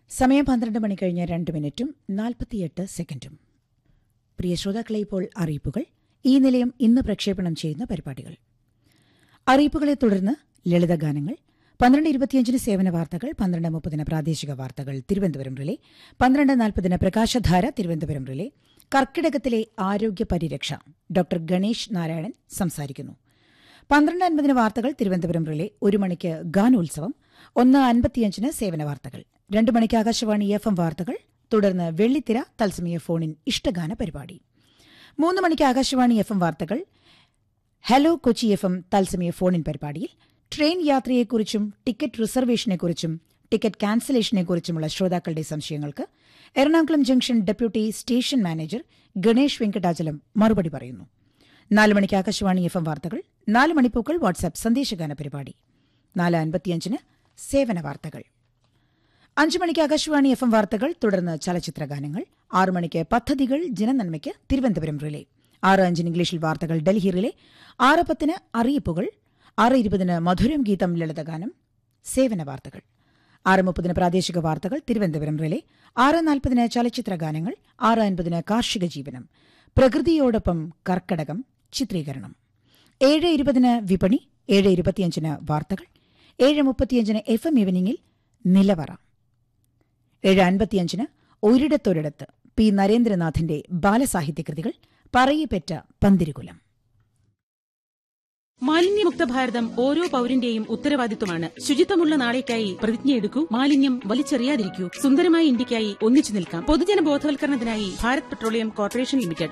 സമയം പന്ത്രണ്ട് മണി കഴിഞ്ഞ് രണ്ട് മിനിറ്റും നാൽപ്പത്തിയെട്ട് സെക്കൻഡും പ്രിയ ശ്രോതാക്കളെ ഇപ്പോൾ അറിയിപ്പുകൾ ഈ നിലയം ഇന്ന് പ്രക്ഷേപണം ചെയ്യുന്ന പരിപാടികൾ അറിയിപ്പുകളെ തുടർന്ന് ലളിതഗാനങ്ങൾ പന്ത്രണ്ട് ഇരുപത്തിയഞ്ചിന് സേവന വാർത്തകൾ പന്ത്രണ്ട് മുപ്പതിന് പ്രാദേശിക വാർത്തകൾ തിരുവനന്തപുരം റിലേ പന്ത്രണ്ട് നാൽപ്പതിന് പ്രകാശധാര തിരുവനന്തപുരം റിലേ കർക്കിടകത്തിലെ ആരോഗ്യ പരിരക്ഷ ഡോക്ടർ ഗണേഷ് നാരായണൻ സംസാരിക്കുന്നു പന്ത്രണ്ട് അൻപതിന് വാർത്തകൾ തിരുവനന്തപുരം റിലേ ഒരു മണിക്ക് ഗാനോത്സവം ഒന്ന് അൻപത്തിയഞ്ചിന് സേവന വാർത്തകൾ രണ്ട് മണിക്ക് ആകാശവാണി എഫ് എം വാർത്തകൾ തുടർന്ന് വെള്ളിത്തിര തത്സമയ ഫോണിൻ ഇഷ്ടഗാന പരിപാടി മൂന്ന് മണിക്ക് ആകാശവാണി എഫ് എം വാർത്തകൾ ഹലോ കൊച്ചി എഫ് എം തത്സമയ ഫോണിൻ പരിപാടിയിൽ ട്രെയിൻ യാത്രയെക്കുറിച്ചും ടിക്കറ്റ് റിസർവേഷനെക്കുറിച്ചും ടിക്കറ്റ് ക്യാൻസലേഷനെക്കുറിച്ചുമുള്ള ശ്രോതാക്കളുടെ സംശയങ്ങൾക്ക് Ernakulam junction deputy station manager Ganesh Venkatachalam മറുപടി പറയുന്നു നാല് മണിക്ക് ആകാശവാണി എഫ് എം വാർത്തകൾ നാല് മണിപ്പൂക്കൾ വാട്സാപ്പ് സന്ദേശഗാന പരിപാടി നാല് അൻപത്തിയഞ്ചിന് സേവന വാർത്തകൾ അഞ്ചു മണിക്ക് ആകാശവാണി എഫ് എം വാർത്തകൾ തുടർന്ന് ചലച്ചിത്ര ഗാനങ്ങൾ ആറു മണിക്ക് പദ്ധതികൾ ജനനന്മയ്ക്ക് തിരുവനന്തപുരം റിലേ ആറ് അഞ്ചിന് ഇംഗ്ലീഷിൽ വാർത്തകൾ ഡൽഹി റിലേ ആറ് പത്തിന് അറിയിപ്പുകൾ ആറ് ഇരുപതിന് മധുരം ഗീതം ലളിതഗാനം സേവന വാർത്തകൾ ആറ് മുപ്പതിന് പ്രാദേശിക വാർത്തകൾ തിരുവനന്തപുരം റിലേ ആറ് നാൽപ്പതിന് ചലച്ചിത്ര ഗാനങ്ങൾ ആറ് അൻപതിന് കാർഷിക ജീവനം പ്രകൃതിയോടൊപ്പം കർക്കടകം ചിത്രീകരണം ഏഴ് ഇരുപതിന് വിപണി ഏഴ് ഇരുപത്തിയഞ്ചിന് വാർത്തകൾ ഏഴ് മുപ്പത്തിയഞ്ചിന് എഫ് എം ഈവനിങ്ങിൽ നിലവറ ഏഴ് അൻപത്തിയഞ്ചിന് ഒരിടത്തൊരിടത്ത് പി നരേന്ദ്രനാഥിന്റെ ബാലസാഹിത്യകൃതികൾ പറയിപ്പെറ്റ പന്തിരുകുലം മാലിന്യമുക്ത ഭാരതം ഓരോ പൌരന്റെയും ഉത്തരവാദിത്വമാണ് ശുചിത്വമുള്ള നാളേക്കായി പ്രതിജ്ഞയെടുക്കൂ മാലിന്യം വലിച്ചെറിയാതിരിക്കൂ സുന്ദരമായ ഇന്ത്യക്കായി ഒന്നിച്ചു നിൽക്കാം പൊതുജന ബോധവൽക്കരണത്തിനായി Bharat petroleum corporation limited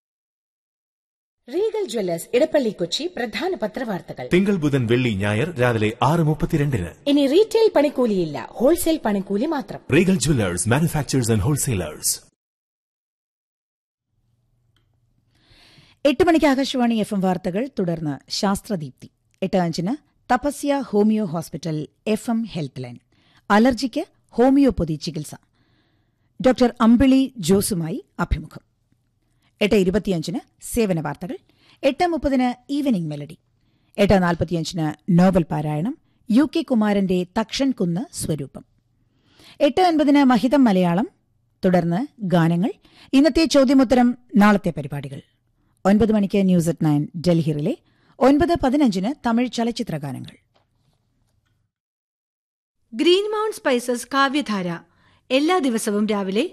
Regal jewellers Edappally Kochi പ്രധാന പത്രവാർത്തകൾ തിങ്കൾ ബുധൻ വെള്ളി ഞായർ രാവിലെ ആറ് മുപ്പത്തിരണ്ടിന് ഇനി റീറ്റെയിൽ പണിക്കൂലിയില്ല ഹോൾസെയിൽ പണിക്കൂലി മാത്രം Regal jewellers manufacturers and wholesalers എട്ട് മണിക്ക് ആകാശവാണി എഫ് എം വാർത്തകൾ തുടർന്ന് ശാസ്ത്രദീപ്തി എട്ട് അഞ്ചിന് Tapasya homeo hospital F M health line അലർജിക്ക് ഹോമിയോപ്പതി ചികിത്സ ഡോക്ടർ അമ്പിളി ജോസുമായി അഭിമുഖം എട്ട് ഇരുപത്തിയഞ്ചിന് സേവന വാർത്തകൾ എട്ട് മുപ്പതിന് ഈവനിംഗ് മെലഡി എട്ട് നാൽപ്പത്തിയഞ്ചിന് നോവൽ പാരായണം യു കെ കുമാരന്റെ തക്ഷൻ കുന്ന് സ്വരൂപം എട്ട് അൻപതിന് മഹിതം മലയാളം തുടർന്ന് ഗാനങ്ങൾ ഇന്നത്തെ ചോദ്യമുത്തരം നാളത്തെ പരിപാടികൾ ഒൻപത് മണിക്ക് ന്യൂസ് അറ്റ് നയൻ ഡൽഹിയിലെ ഒൻപത് പതിനഞ്ചിന് തമിഴ് ചലച്ചിത്ര ഗാനങ്ങൾ ഗ്രീൻ മൗണ്ട് സ്പൈസസ് കാവ്യധാര എല്ലാ ദിവസവും രാവിലെ